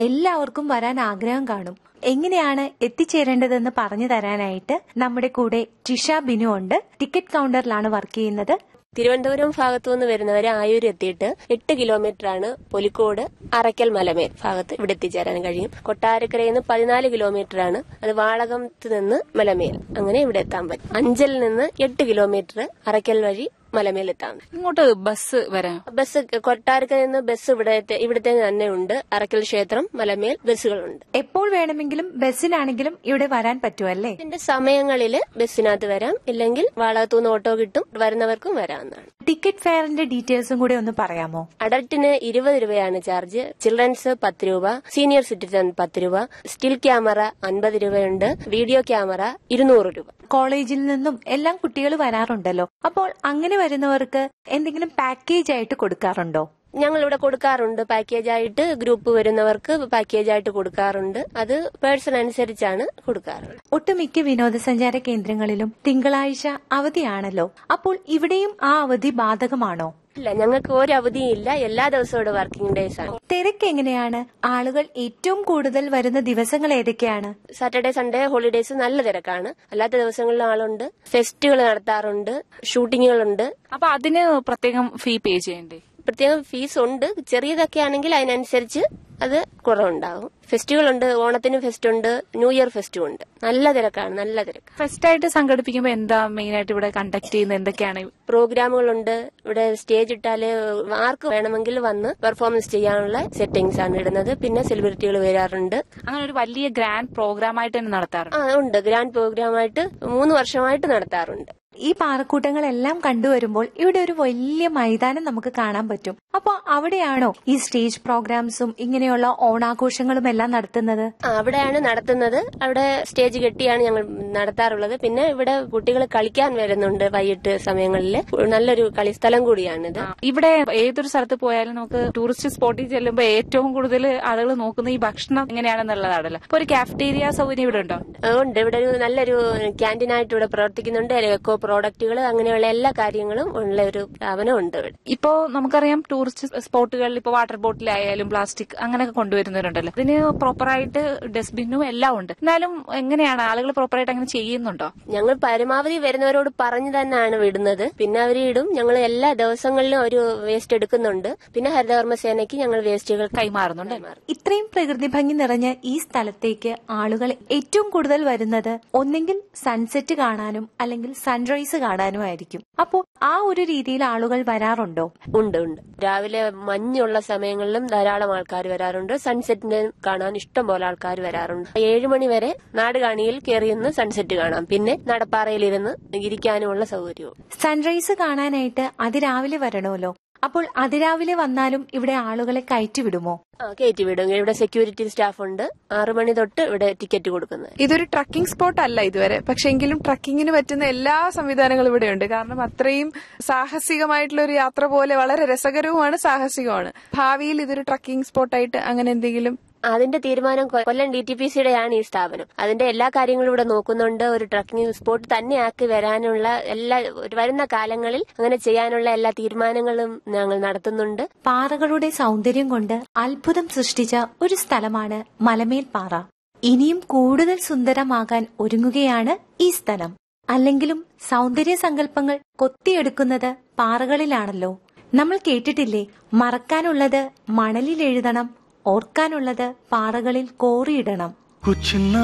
എല്ലാവർക്കും വരാൻ ആഗ്രഹം കാണും എങ്ങനെയാണ് എത്തിച്ചേരേണ്ടതെന്ന് പറഞ്ഞു തരാനായിട്ട് നമ്മുടെ കൂടെ ടിഷ ബിനു ഉണ്ട് ടിക്കറ്റ് കൗണ്ടറിലാണ് വർക്ക് ചെയ്യുന്നത് തിരുവനന്തപുരം ഭാഗത്തു നിന്ന് വരുന്നവരെ ആയൂർ എത്തിയിട്ട് എട്ട് കിലോമീറ്റർ ആണ് പൊലിക്കോട് അറയ്ക്കൽ മലമേൽ ഭാഗത്ത് ഇവിടെ എത്തിച്ചേരാൻ കഴിയും കൊട്ടാരക്കരയിൽ നിന്ന് പതിനാല് കിലോമീറ്റർ ആണ് അത് വാളകത്ത് നിന്ന് മലമേൽ അങ്ങനെ ഇവിടെ എത്താൻ പറ്റും അഞ്ചലിൽ നിന്ന് എട്ട് കിലോമീറ്റർ അറയ്ക്കൽ വഴി മലമേൽ എത്താൻ പറ്റും ഇങ്ങോട്ട് ബസ് വരാം ബസ് കൊട്ടാരക്കരയിൽ നിന്ന് ബസ് ഇവിടെ ഇവിടുത്തെ തന്നെ ഉണ്ട് അറയ്ക്കൽ ക്ഷേത്രം മലമേൽ ബസ്സുകളുണ്ട് എപ്പോൾ വേണമെങ്കിലും ബസ്സിനാണെങ്കിലും ഇവിടെ വരാൻ പറ്റുമല്ലേ ഇതിന്റെ സമയങ്ങളിൽ ബസ്സിനകത്ത് വരാം ഇല്ലെങ്കിൽ വാളകത്തുനിന്ന് ഓട്ടോ കിട്ടും വരുന്നവർക്കും വരാവുന്നതാണ് ടിക്കറ്റ് ഫെയറിന്റെ ഡീറ്റെയിൽസും കൂടെ ഒന്ന് പറയാമോ അഡൽട്ടിന് ഇരുപത് രൂപയാണ് ചാർജ് ചിൽഡ്രൻസ് പത്ത് രൂപ സീനിയർ സിറ്റിസൺ പത്ത് രൂപ സ്റ്റിൽ ക്യാമറ അൻപത് രൂപയുണ്ട് വീഡിയോ ക്യാമറ ഇരുന്നൂറ് രൂപ കോളേജിൽ നിന്നും എല്ലാം കുട്ടികൾ വരാറുണ്ടല്ലോ അപ്പോൾ അങ്ങനെ വരുന്നവർക്ക് എന്തെങ്കിലും പാക്കേജ് ആയിട്ട് കൊടുക്കാറുണ്ടോ ഞങ്ങൾ ഇവിടെ കൊടുക്കാറുണ്ട് പാക്കേജ് ആയിട്ട് ഗ്രൂപ്പ് വരുന്നവർക്ക് പാക്കേജ് ആയിട്ട് കൊടുക്കാറുണ്ട് അത് പേഴ്സൺ അനുസരിച്ചാണ് കൊടുക്കാറുള്ളത് ഒട്ടുമിക്ക വിനോദസഞ്ചാര കേന്ദ്രങ്ങളിലും തിങ്കളാഴ്ച അവധിയാണല്ലോ അപ്പോൾ ഇവിടെയും ആ അവധി ബാധകമാണോ ഇല്ല ഞങ്ങൾക്ക് ഒരു അവധിയും ഇല്ല എല്ലാ ദിവസവും ഇവിടെ വർക്കിംഗ് ഡേയ്സ് ആണ് തിരക്ക് എങ്ങനെയാണ് ആളുകൾ ഏറ്റവും കൂടുതൽ വരുന്ന ദിവസങ്ങൾ ഏതൊക്കെയാണ് സാറ്റർഡേ സൺഡേ ഹോളിഡേയ്സ് നല്ല തിരക്കാണ് അല്ലാത്ത ദിവസങ്ങളിലും ആളുണ്ട് ഫെസ്റ്റുകൾ നടത്താറുണ്ട് ഷൂട്ടിങ്ങുകളുണ്ട് അപ്പൊ അതിന് പ്രത്യേകം ഫീ പേ ചെയ്യണ്ടേ പ്രത്യേകം ഫീസ് ഉണ്ട് ചെറിയതൊക്കെ ആണെങ്കിൽ അതിനനുസരിച്ച് അത് കുറവുണ്ടാകും ഫെസ്റ്റുകളുണ്ട് ഓണത്തിന് ഫെസ്റ്റ് ഉണ്ട് ന്യൂ ഇയർ ഫെസ്റ്റും ഉണ്ട് നല്ല തിരക്കാണ് നല്ല തിരക്ക് ഫസ്റ്റ് ആയിട്ട് സംഘടിപ്പിക്കുമ്പോ എന്താ മെയിൻ ആയിട്ട് ഇവിടെ കണ്ടക്ട് ചെയ്യുന്നത് എന്തൊക്കെയാണ് പ്രോഗ്രാമുകളുണ്ട് ഇവിടെ സ്റ്റേജ് ഇട്ടാല് ആർക്ക് വേണമെങ്കിൽ വന്ന് പെർഫോമൻസ് ചെയ്യാനുള്ള സെറ്റിംഗ്സ് ആണ് ഇടുന്നത് പിന്നെ സെലിബ്രിറ്റികൾ വരാറുണ്ട് അങ്ങനെ ഒരു വലിയ ഗ്രാൻഡ് പ്രോഗ്രാം ആയിട്ട് തന്നെ നടത്താറുണ്ട് ആ ഉണ്ട് ഗ്രാൻഡ് പ്രോഗ്രാമായിട്ട് മൂന്ന് വർഷമായിട്ട് നടത്താറുണ്ട് ഈ പാറക്കൂട്ടങ്ങളെല്ലാം കണ്ടുവരുമ്പോൾ ഇവിടെ ഒരു വലിയ മൈതാനം നമുക്ക് കാണാൻ പറ്റും അപ്പോൾ അവിടെയാണോ ഈ സ്റ്റേജ് പ്രോഗ്രാംസും ഇങ്ങനെയുള്ള ഓണാഘോഷങ്ങളും എല്ലാം നടത്തുന്നത് ആ, അവിടെയാണ് നടത്തുന്നത് അവിടെ സ്റ്റേജ് കെട്ടിയാണ് ഞങ്ങൾ നടത്താറുള്ളത് പിന്നെ ഇവിടെ കുട്ടികൾ കളിക്കാൻ വരുന്നുണ്ട് വൈകിട്ട് സമയങ്ങളിൽ നല്ലൊരു കളിസ്ഥലം കൂടിയാണിത് ആ, ഇവിടെ ഏതൊരു സ്ഥലത്ത് പോയാലും നമുക്ക് ടൂറിസ്റ്റ് സ്പോട്ടിൽ ചെല്ലുമ്പോൾ ഏറ്റവും കൂടുതൽ ആളുകൾ നോക്കുന്ന ഈ ഭക്ഷണം എങ്ങനെയാണെന്നുള്ളതാണല്ലോ അപ്പൊ ഒരു കാഫ്റ്റീരിയ സൗകര്യം ഇവിടെ ഉണ്ടോ ഉണ്ട് ഇവിടെ ഒരു നല്ലൊരു ക്യാൻറ്റീനായിട്ട് ഇവിടെ പ്രവർത്തിക്കുന്നുണ്ട് എക്കോ പ്രോഡക്റ്റുകൾ അങ്ങനെയുള്ള എല്ലാ കാര്യങ്ങളും ഉള്ള ഒരു സ്ഥാപനം ഉണ്ട് ഇവിടെ ഇപ്പോ നമുക്കറിയാം ടൂറിസ്റ്റ് സ്പോട്ടുകളിൽ ഇപ്പൊ വാട്ടർ ബോട്ടിലായാലും പ്ലാസ്റ്റിക് അങ്ങനെയൊക്കെ കൊണ്ടുവരുന്നവരുണ്ടല്ലോ ഇതിന് പ്രോപ്പറായിട്ട് ഡസ്റ്റ്ബിന്നും എല്ലാം ഉണ്ട് എന്നാലും എങ്ങനെയാണ് ആളുകൾ പ്രോപ്പറായിട്ട് അങ്ങനെ ചെയ്യുന്നുണ്ടോ ഞങ്ങൾ പരമാവധി വരുന്നവരോട് പറഞ്ഞു തന്നെയാണ് വിടുന്നത് പിന്നെ അവർ ഇടും ഞങ്ങൾ എല്ലാ ദിവസങ്ങളിലും ഒരു വേസ്റ്റ് എടുക്കുന്നുണ്ട് പിന്നെ ഹരിതകർമ്മസേനയ്ക്ക് ഞങ്ങൾ വേസ്റ്റുകൾ കൈമാറുന്നുണ്ട് ഇത്രയും പ്രകൃതി ഭംഗി നിറഞ്ഞ ഈ സ്ഥലത്തേക്ക് ആളുകൾ ഏറ്റവും കൂടുതൽ വരുന്നത് ഒന്നെങ്കിൽ സൺസെറ്റ് കാണാനും അല്ലെങ്കിൽ സൺറൈസ് കാണാനും ആയിരിക്കും അപ്പോൾ ആ ഒരു രീതിയിൽ ആളുകൾ വരാറുണ്ടോ ഉണ്ട് ഉണ്ട് രാവിലെ മഞ്ഞുള്ള സമയങ്ങളിലും ധാരാളം ആൾക്കാർ വരാറുണ്ട് സൺസെറ്റിനെ കാണാൻ ഇഷ്ടം പോലെ ആൾക്കാർ വരാറുണ്ട് ഏഴു മണി വരെ നാടുകാണിയിൽ കയറിയിരുന്ന് സൺസെറ്റ് കാണാം പിന്നെ നടപ്പാറയിലിരുന്ന് ഇരിക്കാനുമുള്ള സൗകര്യവും സൺറൈസ് കാണാനായിട്ട് അതിരാവിലെ വരണമല്ലോ അപ്പോൾ അതിരാവിലെ വന്നാലും ഇവിടെ ആളുകളെ കയറ്റിവിടുമോ ആ കയറ്റി വിടും ഇവിടെ സെക്യൂരിറ്റി സ്റ്റാഫ് ഉണ്ട് ആറു മണി തൊട്ട് ഇവിടെ ടിക്കറ്റ് കൊടുക്കുന്നത് ഇതൊരു ട്രക്കിംഗ് സ്പോട്ട് അല്ല ഇതുവരെ പക്ഷെ എങ്കിലും ട്രക്കിങ്ങിന് പറ്റുന്ന എല്ലാ സംവിധാനങ്ങളും ഇവിടെയുണ്ട് കാരണം അത്രയും സാഹസികമായിട്ടുള്ള ഒരു യാത്ര പോലെ വളരെ രസകരവുമാണ് സാഹസികവുമാണ് ഭാവിയിൽ ഇതൊരു ട്രക്കിംഗ് സ്പോട്ടായിട്ട് അങ്ങനെ എന്തെങ്കിലും അതിന്റെ തീരുമാനം കൊ- കൊല്ലം ഡി ടി പി സിയുടെയാണ് ഈ സ്ഥാപനം അതിന്റെ എല്ലാ കാര്യങ്ങളും ഇവിടെ നോക്കുന്നുണ്ട് ഒരു ട്രക്കിംഗ് സ്പോട്ട് തന്നെ ആക്കി വരാനുള്ള എല്ലാ ഒരു വരുന്ന കാലങ്ങളിൽ അങ്ങനെ ചെയ്യാനുള്ള എല്ലാ തീരുമാനങ്ങളും ഞങ്ങൾ നടത്തുന്നുണ്ട് പാറകളുടെ സൗന്ദര്യം കൊണ്ട് അത്ഭുതം സൃഷ്ടിച്ച ഒരു സ്ഥലമാണ് മലമേൽ പാറ ഇനിയും കൂടുതൽ സുന്ദരമാകാൻ ഒരുങ്ങുകയാണ് ഈ സ്ഥലം അല്ലെങ്കിലും സൗന്ദര്യ സങ്കല്പങ്ങൾ കൊത്തിയെടുക്കുന്നത് പാറകളിലാണല്ലോ നമ്മൾ കേട്ടിട്ടില്ലേ മറക്കാനുള്ളത് മണലിൽ എഴുതണം ഓർക്കാനുള്ളത് പാറകളിൽ കോറിയിടണം कुछ न